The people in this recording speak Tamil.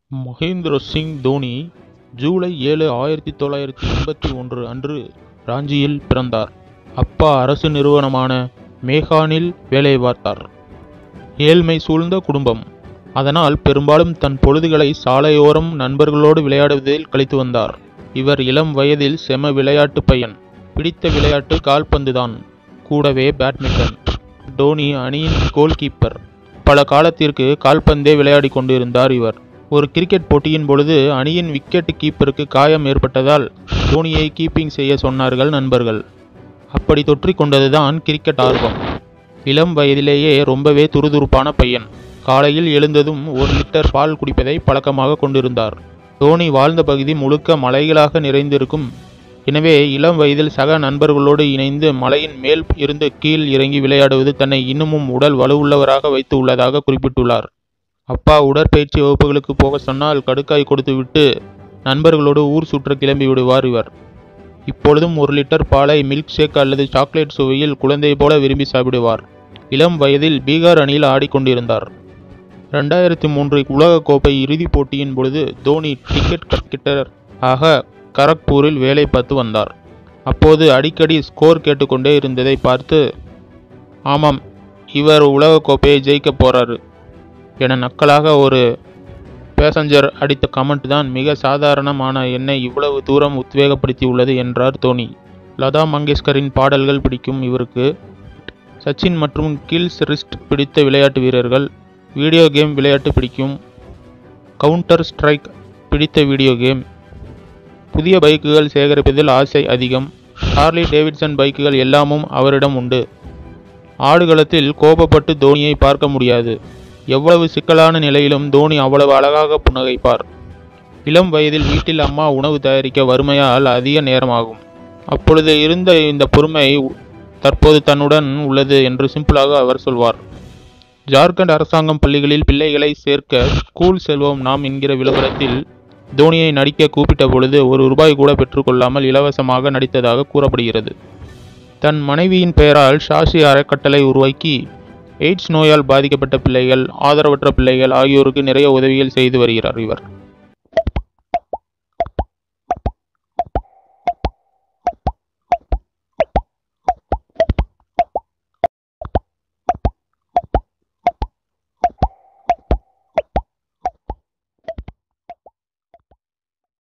மகேந்திர சிங் தோனி ஜூலை ஏழு ஆயிரத்தி தொள்ளாயிரத்தி எண்பத்தி ஒன்று அன்று ராஞ்சியில் பிறந்தார் அப்பா அரசு நிறுவனமான மேகானில் வேலை பார்த்தார் ஏழ்மை சூழ்ந்த குடும்பம் அதனால் பெரும்பாலும் தன் பொழுதுகளை சாலையோரம் நண்பர்களோடு விளையாடுவதில் கழித்து வந்தார் இவர் இளம் வயதில் செம விளையாட்டு பையன் பிடித்த விளையாட்டு கால்பந்துதான் கூடவே பேட்மிண்டன் டோனி அணியின் கோல் கீப்பர் பல காலத்திற்கு கால்பந்தே விளையாடி கொண்டிருந்தார் இவர் ஒரு கிரிக்கெட் போட்டியின் பொழுது அணியின் விக்கெட் கீப்பருக்கு காயம் ஏற்பட்டதால் தோனியை கீப்பிங் செய்ய சொன்னார்கள் நண்பர்கள் அப்படி தொற்றிக் கொண்டதுதான் கிரிக்கெட் ஆர்வம் இளம் வயதிலேயே ரொம்பவே துருதுருப்பான பையன் காலையில் எழுந்ததும் ஒரு லிட்டர் பால் குடிப்பதை பழக்கமாக கொண்டிருந்தார் தோனி வாழ்ந்த பகுதி முழுக்க மலைகளாக நிறைந்திருக்கும் எனவே இளம் வயதில் சக நண்பர்களோடு இணைந்து மலையின் மேல் இருந்து கீழ் இறங்கி விளையாடுவது தன்னை இன்னமும் உடல் வலுவுள்ளவராக வைத்து உள்ளதாக குறிப்பிட்டுள்ளார் அப்பா உடற்பயிற்சி வகுப்புகளுக்கு போக சொன்னால் கடுக்காய் கொடுத்துவிட்டு நண்பர்களோடு ஊர் சுற்ற கிளம்பி விடுவார் இவர் இப்பொழுதும் ஒரு லிட்டர் பாலை மில்க் ஷேக் அல்லது சாக்லேட் சுவையில் குழந்தை போல விரும்பி சாப்பிடுவார் இளம் வயதில் பீகார் அணியில் ஆடிக்கொண்டிருந்தார் ரெண்டாயிரத்தி மூன்று உலகக்கோப்பை இறுதிப் போட்டியின் பொழுது தோனி டிக்கெட் கிரிக்கெட்டர் ஆக கரக்பூரில் வேலை பார்த்து வந்தார் அப்போது அடிக்கடி ஸ்கோர் கேட்டுக்கொண்டே இருந்ததை பார்த்து ஆமாம் இவர் உலகக்கோப்பையை ஜெயிக்க போறாரு என நக்கலாக ஒரு பேசஞ்சர் அடித்த கமெண்ட் தான் மிக சாதாரணமான என்னை இவ்வளவு தூரம் உத்வேகப்படுத்தியுள்ளது என்றார் தோனி லதா மங்கேஷ்கரின் பாடல்கள் பிடிக்கும் இவருக்கு சச்சின் மற்றும் கில்ஸ் ரிஸ்ட் பிடித்த விளையாட்டு வீரர்கள் வீடியோ கேம் விளையாட்டு பிடிக்கும் கவுண்டர் ஸ்ட்ரைக் பிடித்த வீடியோ கேம் புதிய பைக்குகள் சேகரிப்பதில் ஆசை அதிகம் ஹார்லி டேவிட்சன் பைக்குகள் எல்லாமும் அவரிடம் உண்டு ஆடுகளத்தில் கோபப்பட்டு தோனியை பார்க்க முடியாது எவ்வளவு சிக்கலான நிலையிலும் தோனி அவ்வளவு அழகாக புன்னகைப்பார் இளம் வயதில் வீட்டில் அம்மா உணவு தயாரிக்க வறுமையால் அதிக நேரமாகும் அப்பொழுது இருந்த இந்த பொறுமை தற்போது தன்னுடன் உள்ளது என்று சிம்பிளாக அவர் சொல்வார் ஜார்க்கண்ட் அரசாங்கம் பள்ளிகளில் பிள்ளைகளை சேர்க்க ஸ்கூல் செல்வோம் நாம் என்கிற விளம்பரத்தில் தோனியை நடிக்க கூப்பிட்ட பொழுது ஒரு ரூபாய் கூட பெற்றுக்கொள்ளாமல் இலவசமாக நடித்ததாக கூறப்படுகிறது தன் மனைவியின் பெயரால் ஷாஷி அறக்கட்டளை உருவாக்கி எய்ட்ஸ் நோயால் பாதிக்கப்பட்ட பிள்ளைகள் ஆதரவற்ற பிள்ளைகள் ஆகியோருக்கு நிறைய உதவிகள் செய்து வருகிறார் இவர்